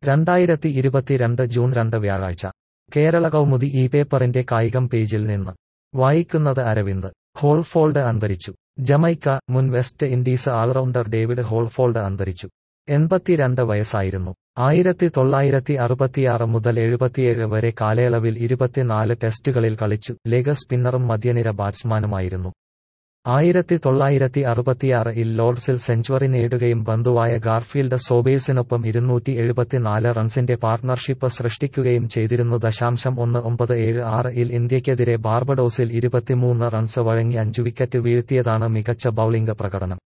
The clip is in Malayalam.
രണ്ടായിരത്തി ഇരുപത്തിരണ്ട് ജൂൺ രണ്ട് വ്യാഴാഴ്ച കേരള കൗമുദി ഈ പേപ്പറിന്റെ കായികം പേജിൽ നിന്ന് വായിക്കുന്നത് അരവിന്ദ് ഹോൾഫോൾഡ് അന്തരിച്ചു ജമൈക്ക മുൻ West Indies allrounder David Holford അന്തരിച്ചു എൺപത്തിരണ്ട് വയസ്സായിരുന്നു ആയിരത്തി തൊള്ളായിരത്തി അറുപത്തിയാറ് മുതൽ എഴുപത്തിയേഴ് വരെ കാലയളവിൽ ഇരുപത്തിനാല് ടെസ്റ്റുകളിൽ കളിച്ചു ലെഗ് സ്പിന്നറും മധ്യനിര ബാറ്റ്സ്മാനുമായിരുന്നു ആയിരത്തി തൊള്ളായിരത്തി അറുപത്തിയാറ് ഇൽ ലോർഡ്സിൽ സെഞ്ചുറി നേടുകയും ബന്ധുവായ ഗാർഫീൽഡ് സോബേഴ്സിനൊപ്പം ഇരുന്നൂറ്റി എഴുപത്തിനാല് റൺസിന്റെ പാർട്ണർഷിപ്പ് സൃഷ്ടിക്കുകയും ചെയ്തിരുന്നു ദശാംശം ഒന്ന് ഒമ്പത് ഏഴ് ആറ് ഇൽ ഇന്ത്യക്കെതിരെ ബാർബഡോസിൽ ഇരുപത്തിമൂന്ന് റൺസ് വഴങ്ങി അഞ്ചു വിക്കറ്റ് വീഴ്ത്തിയതാണ് മികച്ച ബൌളിംഗ് പ്രകടനം